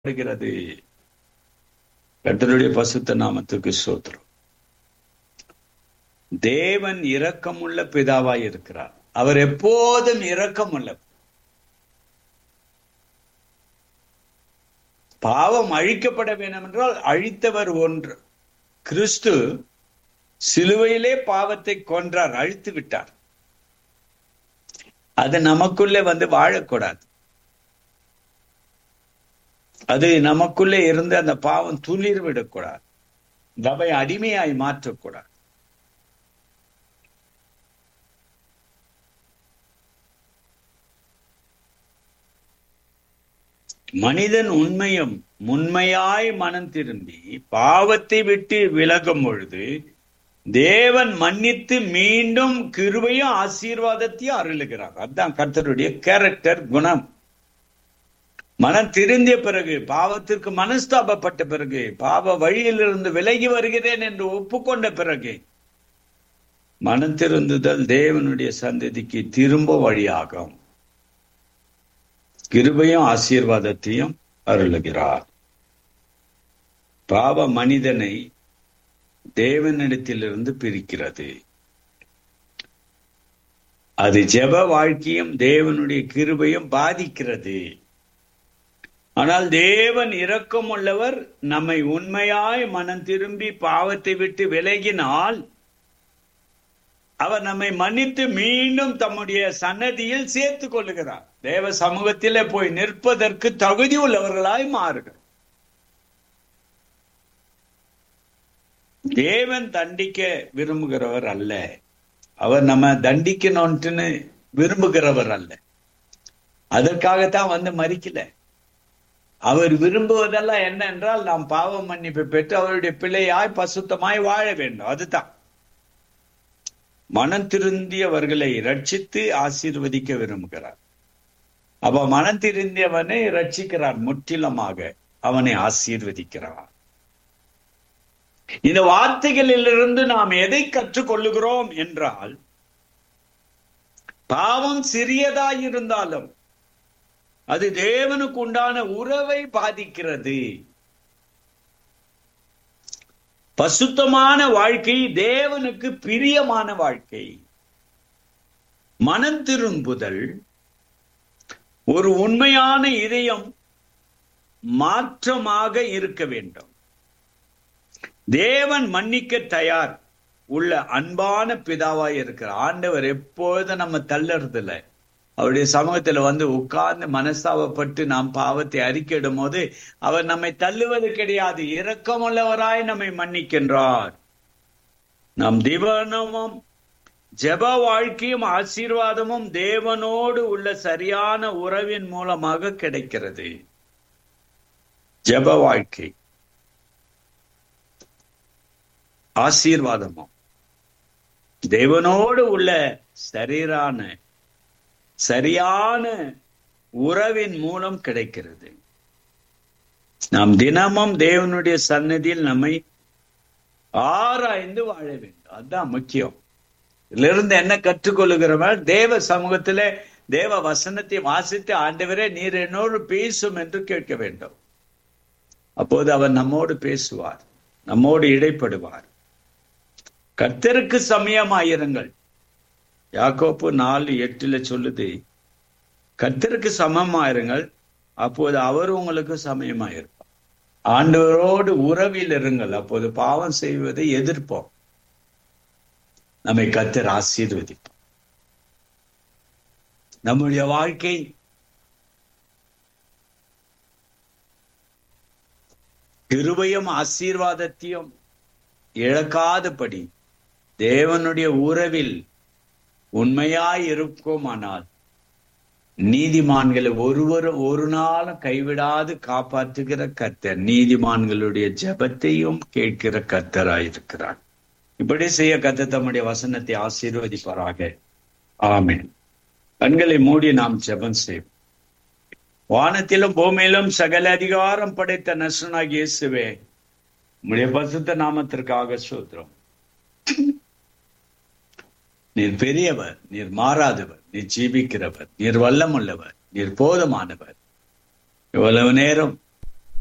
படுகிறது கர்த்தருடைய பசுத்த நாமத்துக்கு சோத்திரம் தேவன் இரக்கமுள்ள பிதாவாய் இருக்கிறார் அவர் எப்போதும் இரக்கமுள்ளவர் பாவம் அழிக்கப்பட வேண்டும் என்றால் அழித்தவர் ஒன்று கிறிஸ்து சிலுவையிலே பாவத்தை கொன்றார் அழித்து விட்டார் அது நமக்குள்ளே வந்து வாழக்கூடாது அது நமக்குள்ளே இருந்து அந்த பாவம் துளிர் விடக்கூடாது தவை அடிமையாய் மாற்றக்கூடாது மனிதன் உண்மையும் உண்மையாய் மனம் திரும்பி பாவத்தை விட்டு விலகும் பொழுது தேவன் மன்னித்து மீண்டும் கிருபையும் ஆசீர்வாதத்தையும் அருளுகிறார் அதுதான் கர்த்தருடைய கேரக்டர் குணம் மனம் திருந்திய பிறகு பாவத்திற்கு மனஸ்தாபப்பட்ட பிறகு பாவ வழியிலிருந்து விலகி வருகிறேன் என்று ஒப்புக்கொண்ட பிறகு மனம் திருந்துதல் தேவனுடைய சந்ததிக்கு திரும்ப வழியாகும் கிருபையும் ஆசீர்வாதத்தையும் அருளுகிறார் பாவ மனிதனை தேவனிடத்திலிருந்து பிரிக்கிறது அது ஜெப வாழ்க்கையும் தேவனுடைய கிருபையும் பாதிக்கிறது ஆனால் தேவன் இரக்கம் உள்ளவர் நம்மை உண்மையாய் மனம் திரும்பி பாவத்தை விட்டு விலகினால் அவர் நம்மை மன்னித்து மீண்டும் தம்முடைய சன்னதியில் சேர்த்து கொள்ளுகிறார் தேவ சமூகத்திலே போய் நிற்பதற்கு தகுதி உள்ளவர்களாய் மாறுகிறார் தேவன் தண்டிக்க விரும்புகிறவர் அல்ல அவர் நம்ம தண்டிக்கணும்னு விரும்புகிறவர் அல்ல அதற்காகத்தான் வந்து மறிக்கல அவர் விரும்புவதெல்லாம் என்ன என்றால் நாம் பாவ மன்னிப்பு பெற்று அவருடைய பிள்ளையாய் பசுத்தமாய் வாழ வேண்டும் அதுதான் மனம் திருந்தியவர்களை ரட்சித்து ஆசீர்வதிக்க விரும்புகிறார் அப்ப மனம் திருந்தியவனை ரட்சிக்கிறார் முற்றிலுமாக அவனை ஆசீர்வதிக்கிறார் இந்த வார்த்தைகளிலிருந்து நாம் எதை கற்றுக்கொள்ளுகிறோம் என்றால் பாவம் சிறியதாயிருந்தாலும் அது தேவனுக்கு உண்டான உறவை பாதிக்கிறது பசுத்தமான வாழ்க்கை தேவனுக்கு பிரியமான வாழ்க்கை மனம் திரும்புதல் ஒரு உண்மையான இதயம் மாற்றமாக இருக்க வேண்டும் தேவன் மன்னிக்க தயார் உள்ள அன்பான பிதாவாய் இருக்கிற ஆண்டவர் எப்பொழுதும் நம்ம தள்ளறதில்லை அவருடைய சமூகத்துல வந்து உட்கார்ந்து மனஸ்தாபப்பட்டு நாம் பாவத்தை அறிக்கையிடும் போது அவர் நம்மை தள்ளுவது கிடையாது இரக்கமுள்ளவராய் நம்மை மன்னிக்கின்றார் நம் திவனமும் ஜெப வாழ்க்கையும் ஆசீர்வாதமும் தேவனோடு உள்ள சரியான உறவின் மூலமாக கிடைக்கிறது ஜெப வாழ்க்கை ஆசீர்வாதமும் தேவனோடு உள்ள சரீரான சரியான உறவின் மூலம் கிடைக்கிறது நாம் தினமும் தேவனுடைய சன்னதியில் நம்மை ஆராய்ந்து வாழ வேண்டும் அதுதான் முக்கியம் இதிலிருந்து என்ன கற்றுக்கொள்ளுகிறவன் தேவ சமூகத்திலே தேவ வசனத்தை வாசித்து ஆண்டவரே நீர் என்னோடு பேசும் என்று கேட்க வேண்டும் அப்போது அவர் நம்மோடு பேசுவார் நம்மோடு இடைப்படுவார் கர்த்தருக்கு சமயமாயிருங்கள் யாக்கோப்பு நாலு எட்டுல சொல்லுது கர்த்தருக்கு சமமாயிருங்கள் அப்போது அவர் உங்களுக்கு சமயமாயிருப்பார் ஆண்டவரோடு உறவில் இருங்கள் அப்போது பாவம் செய்வதை எதிர்ப்போம் நம்மை கத்தர் ஆசீர்வதிப்போம் நம்முடைய வாழ்க்கை கிருபையும் ஆசீர்வாதத்தையும் இழக்காதபடி தேவனுடைய உறவில் உண்மையாய் இருக்குமானால் நீதிமான்களை ஒருவரும் ஒரு நாளும் கைவிடாது காப்பாற்றுகிற கர்த்தர் நீதிமான்களுடைய ஜபத்தையும் கேட்கிற கர்த்தராயிருக்கிறார் இப்படி செய்ய கத்த தம்முடைய வசனத்தை ஆசீர்வதிப்பாராக ஆமீன் கண்களை மூடி நாம் ஜெபம் செய்வோம் வானத்திலும் பூமியிலும் சகல அதிகாரம் படைத்த நசுனாகி இயேசுவே உம்முடைய பசுத்த நாமத்திற்காக சூத்திரம் நீர் பெரியவர் நீர் மாறாதவர் நீர் ஜீவிக்கிறவர் நீர் வல்லமுள்ளவர் நீர் போதுமானவர் இவ்வளவு நேரம்